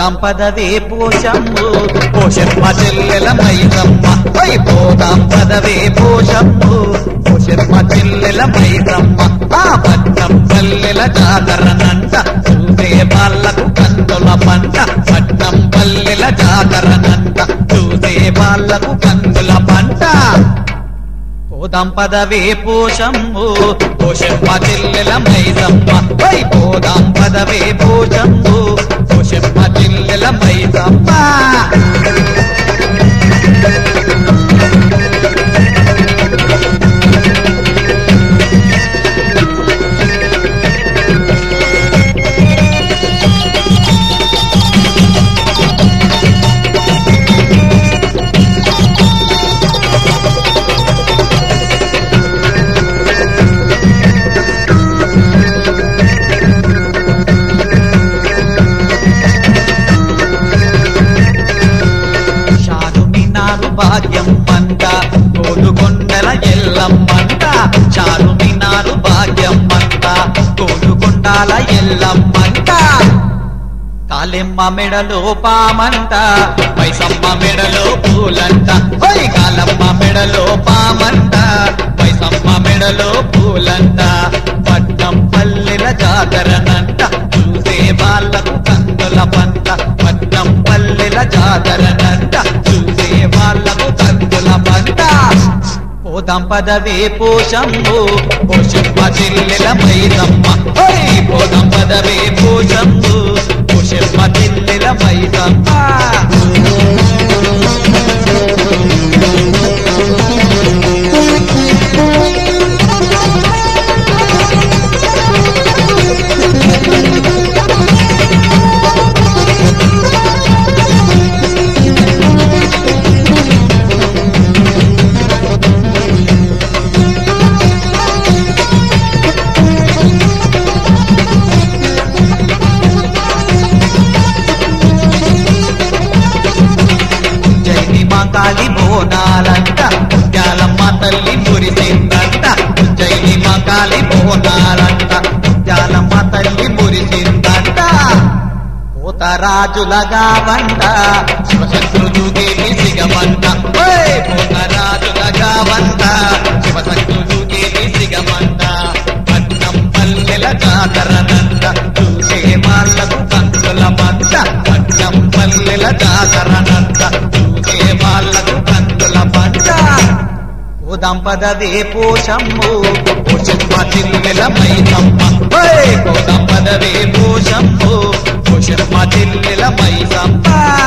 పోదాం పదవే పోషమ్ము పోషమ్మ చెల్లెల మైసమ్మ పై పోదాం పదవే పోషమ్ము పోషమ్మ చెల్లెల మైసమ్మ ఆ పట్నం పల్లెల జాతరనంట చూసే వాళ్ళకు కందుల పంట పట్నం పల్లెల జాతరనంట చూసే వాళ్ళకు కందుల పంట పోదాం పదవే పోషమ్ము పోషమ్మ చెల్లెల మైసమ్మ పై పోదాం పదవే పోషమ్ము పోషమ్మ చెల్లెల మైసమ్మ చారుమినారు భాగ్యం మంట కోలుకొండల ఎల్లమ్మంట చారుమినారు భాగ్యం మంట కోలుకొండాల ఎల్లమ్మంట కాలెమ్మ మెడలో పామంట పైసమ్మ మెడలో పూలంట ఓయ్ కాలమ్మ మెడలో పామంట పైసమ్మ మెడలో పూలంట పట్నం పల్లెల జాతరనంట చూసే వాళ్ళకు కందుల పంట పట్నం పల్లెల జాతరనంట చూసే వాళ్ళకు కందుల పంట పోదాం పదవే పోషమ్ము పోషమ్మ చెల్లెల మైసమ్మ ఓయ్ పోదాం పదవే పోషమ్ము పోషమ్మ చెల్లెల మైసమ్మ జైని మా కాలి బోనాలంట ముత్యాలమ్మ తల్లి మురిసిందంట జైని మా కాలి బోనాలంట ముత్యాలమ్మ తల్లి మురిసిందంట పోతరాజులగా వంట శివశత్రుజు దేవి సిగమంట ఓయ్ పోతరాజులగా వంట శివశత్రుజు దేవి సిగమంట పట్నం పల్లెల జాతరనంట చూసే వాళ్ళకు కందుల పంట పట్నం పల్లెల జాతరనంట చూసే వాళ్ళకు కందుల పంట పోదాం పదవే పోషమ్ము పోషమ్మ చెల్లెల మైసమ్మ ఓయ్ పోదాం పదవే పోషమ్ము పోషమ్మ చెల్లెల మైసమ్మ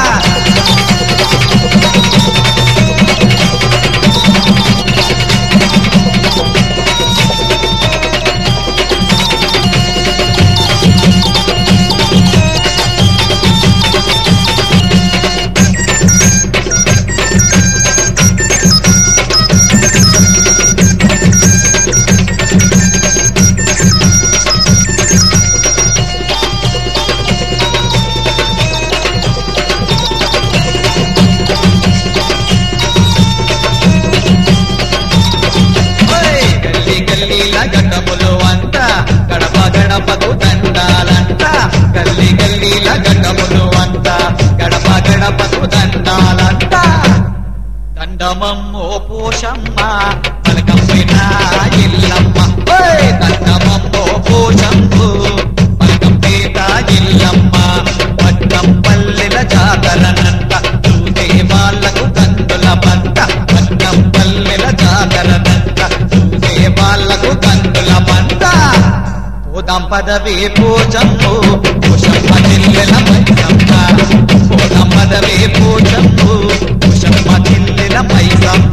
ఓయ్ గల్లీ గల్లీల గడ్డములు అంట గడప గడపకు దండాలంట గల్లీ గల్లీల గడ్డములు అంట గడప గడపకు దండాలంట దండమమ్మో పోషమ్మ పలకంపైన ఇల్లమ్మ ఓయ్ దండమమ్మో పోషమ్ము పలకంపేట ఇల్లమ్మ పట్నం పల్లెల జాతరనంట చూసే వాళ్ళకు కందుల పంట పట్నం పల్లెల జాతరనంట చూసే వాళ్ళకు కందుల పంట పోదాం పదవే పోచమ్ము పోషమ్మ చెల్లెల మైసమ్మ పోదాం పదవే పోచమ్ము పోషమ్మ చెల్లెల మైసమ్మ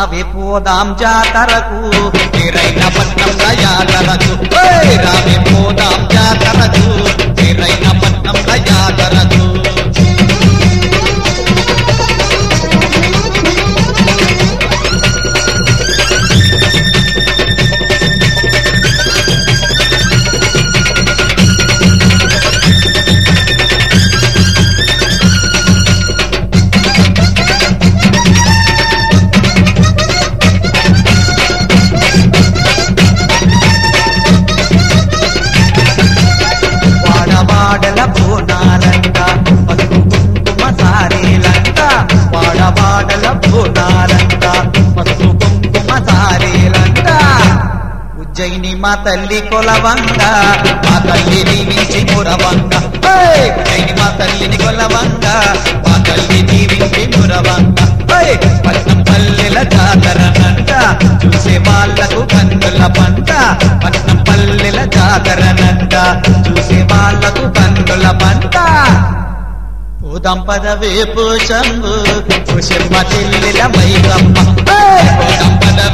రావి పోదాం జాతరకు పేరైన పట్నంల యాతరకు ఓయ్! రావి పోదాం జాతరకు పేరైన పట్నంల యాతరకు వాడవాడల బోనాలంట పసుపు కుంకుమ సారీలంట వాడవాడల బోనాలంట పసుపు కుంకుమ సారీలంట ఉజ్జయిని మా తల్లి కొలవంగ మా తల్లిని మించి మురవంగ ఏయ్! ఉజ్జయిని మా తల్లిని కొలవంగ మా తల్లిని మించి మురవంగ ఏయ్! పట్నం పల్లెల జాతరనంట చూసే వాళ్ళకు కన్నుల పంట పట్నం పల్లెల జాతరనంట చూసే వాళ్ళకు కన్నుల పంట పోదాం పదవే పోషంబు పోషమ్మ చెల్లెల మైగమ్మ ఏయ్! పోదాం పదవే